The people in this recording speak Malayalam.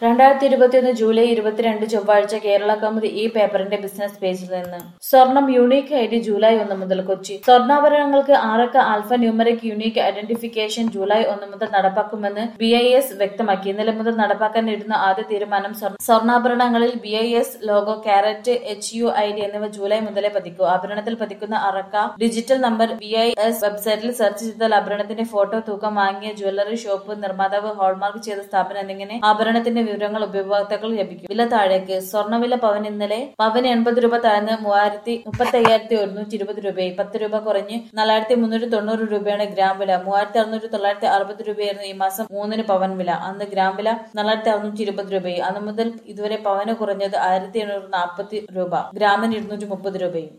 രണ്ടായിരത്തി ഇരുപത്തിയൊന്ന് ജൂലൈ ഇരുപത്തിരണ്ട് ചൊവ്വാഴ്ച കേരള കൗമുദി ഈ പേപ്പറിന്റെ ബിസിനസ് പേജിൽ നിന്ന് സ്വർണം യൂണീക്ക് ഐ ഡി ജൂലൈ ഒന്ന് മുതൽ കൊച്ചി സ്വർണ്ണാഭരണങ്ങൾക്ക് ആറക്ക ആൽഫ ന്യൂമറിക് യൂണീക്ക് ഐഡന്റിഫിക്കേഷൻ ജൂലൈ ഒന്ന് മുതൽ നടപ്പാക്കുമെന്ന് ബി ഐ എസ് വ്യക്തമാക്കി ഇന്നലെ മുതൽ നടപ്പാക്കാൻ ഇടുന്ന ആദ്യ തീരുമാനം സ്വർണ്ണ- സ്വർണ്ണാഭരണങ്ങളിൽ B I S logo carat H U I D എന്നിവ ജൂലൈ മുതലേ പതിക്കൂ ആഭരണത്തിൽ പതിക്കുന്ന അറക്ക digital number B I S വെബ്സൈറ്റിൽ സെർച്ച് ചെയ്താൽ ആഭരണത്തിന്റെ ഫോട്ടോ തൂക്കം വാങ്ങിയ ജ്വല്ലറി ഷോപ്പ് നിർമ്മാതാവ് ഹോൾമാർക്ക് ചെയ്ത സ്ഥാപനം എന്നിങ്ങനെ ആഭരണത്തിന്റെ വിവരങ്ങൾ ഉപഭോക്താക്കൾ ലഭിക്കും വില താഴേക്ക് സ്വർണ്ണവില പവൻ ഇന്നലെ പവന് എൺപത് രൂപ താഴ്ന്ന് മൂവായിരത്തി മുപ്പത്തി അയ്യായിരത്തി ഒരുന്നൂറ്റി ഇരുപത് രൂപയായി പത്ത് രൂപ കുറഞ്ഞ് നാലായിരത്തി മുന്നൂറ്റി തൊണ്ണൂറ് രൂപയാണ് ഗ്രാം വില മൂവായിരത്തി അറുന്നൂറ്റി തൊള്ളായിരത്തി അറുപത് രൂപയായിരുന്നു ഈ മാസം മൂന്നിന് പവൻ വില അന്ന് ഗ്രാം വില നാലായിരത്തി അറുന്നൂറ്റി ഇരുപത് രൂപയായി അന്ന് മുതൽ ഇതുവരെ പവന് കുറഞ്ഞത് ആയിരത്തി എണ്ണൂറ്റി നാൽപ്പത്തി രൂപ ഗ്രാമിന് ഇരുന്നൂറ്റി മുപ്പത് രൂപയും